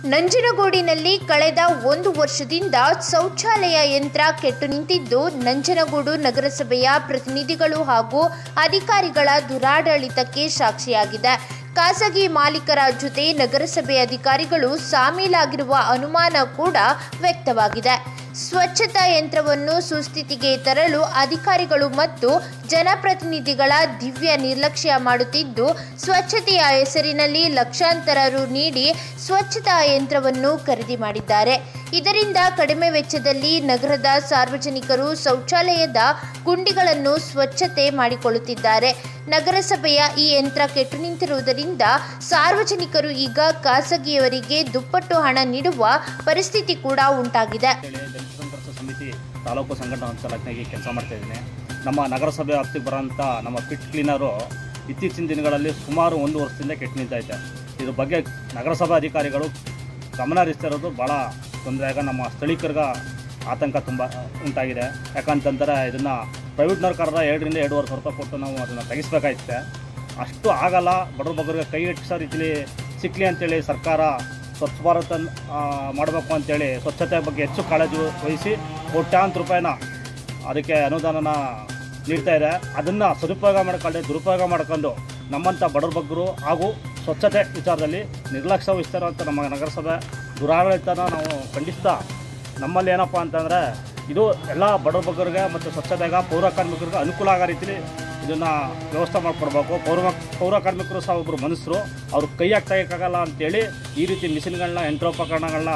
ನಂಜನಗೂಡಿನಲ್ಲಿ ಕಳೆದ ಒಂದು ವರ್ಷದಿಂದ ಶೌಚಾಲಯ ಯಂತ್ರ ಕೆಟ್ಟು ನಿಂತಿದ್ದು ನಂಜನಗೂಡು ನಗರಸಭೆಯ ಪ್ರತಿನಿಧಿಗಳು ಹಾಗೂ ಅಧಿಕಾರಿಗಳ ದುರಾಡಳಿತಕ್ಕೆ ಸಾಕ್ಷಿಯಾಗಿದೆ ಖಾಸಗಿ ಮಾಲೀಕರ ಜೊತೆ ನಗರಸಭೆ ಅಧಿಕಾರಿಗಳು ಸಾಮೀಲಾಗಿರುವ ಅನುಮಾನ ಕೂಡ ವ್ಯಕ್ತವಾಗಿದೆ ಸ್ವಚ್ಛತಾ ಯಂತ್ರವನ್ನು ಸುಸ್ಥಿತಿಗೆ ತರಲು ಅಧಿಕಾರಿಗಳು ಮತ್ತು ಜನಪ್ರತಿನಿಧಿಗಳ ದಿವ್ಯ ನಿರ್ಲಕ್ಷ್ಯ ಮಾಡುತ್ತಿದ್ದು ಸ್ವಚ್ಛತೆಯ ಹೆಸರಿನಲ್ಲಿ ಲಕ್ಷಾಂತರ ರು ನೀಡಿ ಸ್ವಚ್ಛತಾ ಯಂತ್ರವನ್ನು ಖರೀದಿ ಮಾಡಿದ್ದಾರೆ ಇದರಿಂದ ಕಡಿಮೆ ವೆಚ್ಚದಲ್ಲಿ ನಗರದ ಸಾರ್ವಜನಿಕರು ಶೌಚಾಲಯದ ಗುಂಡಿಗಳನ್ನು ಸ್ವಚ್ಛತೆ ಮಾಡಿಕೊಳ್ಳುತ್ತಿದ್ದಾರೆ ನಗರಸಭೆಯ ಈ ಯಂತ್ರ ಕೆಟ್ಟು ನಿಂತಿರುವುದರಿಂದ ಸಾರ್ವಜನಿಕರು ಈಗ ಖಾಸಗಿಯವರಿಗೆ ದುಪ್ಪಟ್ಟು ಹಣ ನೀಡುವ ಪರಿಸ್ಥಿತಿ ಕೂಡ ಉಂಟಾಗಿದೆ ಅಂತೇಳಿ ದಲಿತ ಸಂಘರ್ಷ ಸಮಿತಿ ತಾಲೂಕು ಸಂಘಟನಾ ಚಾಲಕನಾಗಿ ಕೆಲಸ ಮಾಡ್ತಾ ಇದ್ದೀನಿ ನಮ್ಮ ನಗರಸಭೆ ವ್ಯಾಪ್ತಿಗೆ ಬರೋಂಥ ನಮ್ಮ ಪಿಟ್ ಕ್ಲೀನರು ಇತ್ತೀಚಿನ ದಿನಗಳಲ್ಲಿ ಸುಮಾರು ಒಂದು ವರ್ಷದಿಂದ ಕೆಟ್ಟು ನಿಂತೈತೆ ಇದ್ರ ಬಗ್ಗೆ ನಗರಸಭಾ ಅಧಿಕಾರಿಗಳು ಗಮನ ಹರಿಸ್ತಿರೋದು ಭಾಳ ತೊಂದರೆ ಆಗ ನಮ್ಮ ಸ್ಥಳೀಕರಿಗೆ ಆತಂಕ ತುಂಬ ಉಂಟಾಗಿದೆ ಯಾಕಂತಂದರೆ ಇದನ್ನು ಪ್ರೈವೇಟ್ನವ್ರ ಕರೆದ ಎರಡರಿಂದ ಎರಡೂವರೆ ಸಾವಿರ ರೂಪಾಯಿ ಕೊಟ್ಟು ನಾವು ಅದನ್ನು ತೆಗಿಸ್ಬೇಕಾಯ್ತೆ ಅಷ್ಟು ಆಗಲ್ಲ ಬಡವ್ರ ಬಗ್ಗರಿಗೆ ಕೈ ಎಟ್ಟಿಸೋ ರೀತಿಲಿ ಸಿಕ್ಕಲಿ ಅಂತೇಳಿ ಸರ್ಕಾರ ಸ್ವಚ್ಛ ಭಾರತ ಮಾಡಬೇಕು ಅಂತೇಳಿ ಸ್ವಚ್ಛತೆ ಬಗ್ಗೆ ಹೆಚ್ಚು ಕಾಳಜಿ ವಹಿಸಿ ಕೋಟ್ಯಾಂತರ ರೂಪಾಯಿನ ಅದಕ್ಕೆ ಅನುದಾನನ ನೀಡ್ತಾ ಇದೆ ಅದನ್ನು ಸದುಪಯೋಗ ಮಾಡ್ಕೊಳ್ಳಿ ದುರುಪಯೋಗ ಮಾಡ್ಕೊಂಡು ನಮ್ಮಂಥ ಬಡವ್ರ ಬಗ್ಗರು ಹಾಗೂ ಸ್ವಚ್ಛತೆ ವಿಚಾರದಲ್ಲಿ ನಿರ್ಲಕ್ಷ್ಯ ವಹಿಸ್ತಾರೋ ಅಂತ ನಮ್ಮ ನಗರಸಭೆ ದುರಾಡಳಿತನ ನಾವು ಖಂಡಿಸ್ತಾ ನಮ್ಮಲ್ಲಿ ಏನಪ್ಪ ಅಂತಂದರೆ ಇದು ಎಲ್ಲ ಬಡವ್ರ ಬಗ್ಗರಿಗೆ ಮತ್ತು ಸ್ವಚ್ಛತೆಗೆ ಪೌರ ಕಾರ್ಮಿಕರಿಗೆ ಅನುಕೂಲ ಆಗೋ ರೀತಿಲಿ ಇದನ್ನು ವ್ಯವಸ್ಥೆ ಮಾಡಿಕೊಡ್ಬೇಕು ಪೌರ ಪೌರ ಕಾರ್ಮಿಕರು ಸಹ ಒಬ್ಬರು ಮನುಷ್ಯರು ಅವ್ರು ಕೈಯಾಗಿ ತೆಗಿಯೋಕ್ಕಾಗಲ್ಲ ಅಂತೇಳಿ ಈ ರೀತಿ ಮಿಷಿನ್ಗಳನ್ನ ಯಂತ್ರೋಪಕರಣಗಳನ್ನ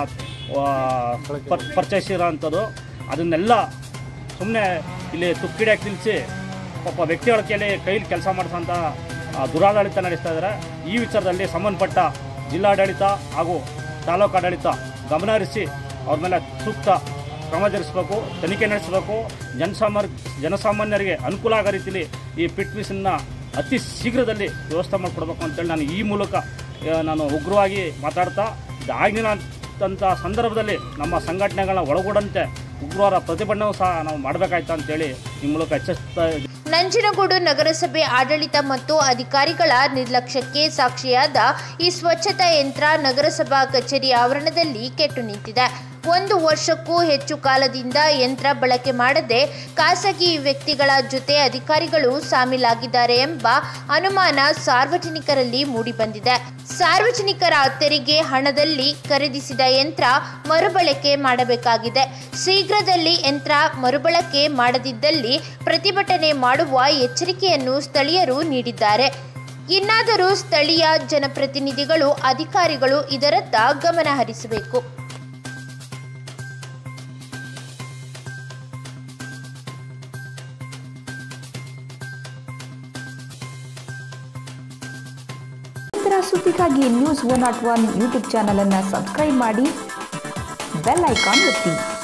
ಪರ್ಚೇಸಿರೋ ಅಂಥದ್ದು ಅದನ್ನೆಲ್ಲ ಸುಮ್ಮನೆ ಇಲ್ಲಿ ತುಕ್ಕಿಡಿಯಾಗಿ ನಿಲ್ಲಿಸಿ ಪಾಪ ವ್ಯಕ್ತಿಗಳ ಕೈಲಿ ಕೈಲಿ ಕೆಲಸ ಮಾಡಿಸೋಂಥ ಆ, ದುರಾಡಳಿತ ನಡೆಸ್ತಾ ಇದ್ದಾರೆ ಈ ವಿಚಾರದಲ್ಲಿ ಸಂಬಂಧಪಟ್ಟ ಜಿಲ್ಲಾಡಳಿತ ಹಾಗೂ ತಾಲೂಕು ಆಡಳಿತ ಗಮನ ಹರಿಸಿ ಅವ್ರ ಮೇಲೆ ಸೂಕ್ತ ಕ್ರಮ ಜರುಗಿಸಬೇಕು ತನಿಖೆ ನಡೆಸಬೇಕು ಜನಸಾಮಾನ್ಯ ಜನಸಾಮಾನ್ಯರಿಗೆ ಅನುಕೂಲ ಆಗೋ ರೀತಿಲಿ ಈ ಪಿಟ್ ಮಿಷನ್ನ ಅತಿ ಶೀಘ್ರದಲ್ಲಿ ವ್ಯವಸ್ಥೆ ಮಾಡಿಕೊಡ್ಬೇಕು ಅಂತೇಳಿ ನಾನು ಈ ಮೂಲಕ ಆ, ನಾನು ಉಗ್ರವಾಗಿ ಮಾತಾಡ್ತಾ ಆಗಿನಂಥ ಸಂದರ್ಭದಲ್ಲಿ ನಮ್ಮ ಸಂಘಟನೆಗಳನ್ನ ಒಳಗೂಡಂತೆ ಉಗ್ರವಾದ ಪ್ರತಿಭಟನೆಯೂ ಸಹ ನಾವು ಮಾಡಬೇಕಾಯ್ತು ಅಂತೇಳಿ ಈ ಮೂಲಕ ಎಚ್ಚರಿಸ್ತಾ ಇದ್ದೀನಿ. ನಂಜನಗೂಡು ನಗರಸಭೆ ಆಡಳಿತ ಮತ್ತು ಅಧಿಕಾರಿಗಳ ನಿರ್ಲಕ್ಷ್ಯಕ್ಕೆ ಸಾಕ್ಷಿಯಾದ ಈ ಸ್ವಚ್ಛತಾ ಯಂತ್ರ ನಗರಸಭಾ ಕಚೇರಿ ಆವರಣದಲ್ಲಿ ಕೆಟ್ಟು ನಿಂತಿದೆ ಒಂದು ವರ್ಷಕ್ಕೂ ಹೆಚ್ಚು ಕಾಲದಿಂದ ಯಂತ್ರ ಬಳಕೆ ಮಾಡದೆ ಖಾಸಗಿ ವ್ಯಕ್ತಿಗಳ ಜೊತೆ ಅಧಿಕಾರಿಗಳು ಸಾಮೀಲಾಗಿದ್ದಾರೆ ಎಂಬ ಅನುಮಾನ ಸಾರ್ವಜನಿಕರಲ್ಲಿ ಮೂಡಿಬಂದಿದೆ ಸಾರ್ವಜನಿಕರ ತೆರಿಗೆ ಹಣದಲ್ಲಿ ಖರೀದಿಸಿದ ಯಂತ್ರ ಮರುಬಳಕೆ ಮಾಡಬೇಕಾಗಿದೆ ಶೀಘ್ರದಲ್ಲಿ ಯಂತ್ರ ಮರುಬಳಕೆ ಮಾಡದಿದ್ದಲ್ಲಿ ಪ್ರತಿಭಟನೆ ಮಾಡುವ ಎಚ್ಚರಿಕೆಯನ್ನು ಸ್ಥಳೀಯರು ನೀಡಿದ್ದಾರೆ ಇನ್ನಾದರೂ ಸ್ಥಳೀಯ ಜನಪ್ರತಿನಿಧಿಗಳು ಅಧಿಕಾರಿಗಳು ಇದರತ್ತ ಗಮನ ಹರಿಸಬೇಕು ಇತರ ಸುದ್ದಿಗಾಗಿ news one not one YouTube ಚಾನಲನ್ನು ಸಬ್ಸ್ಕ್ರೈಬ್ ಮಾಡಿ ಬೆಲ್ ಐಕಾನ್ ಒತ್ತಿ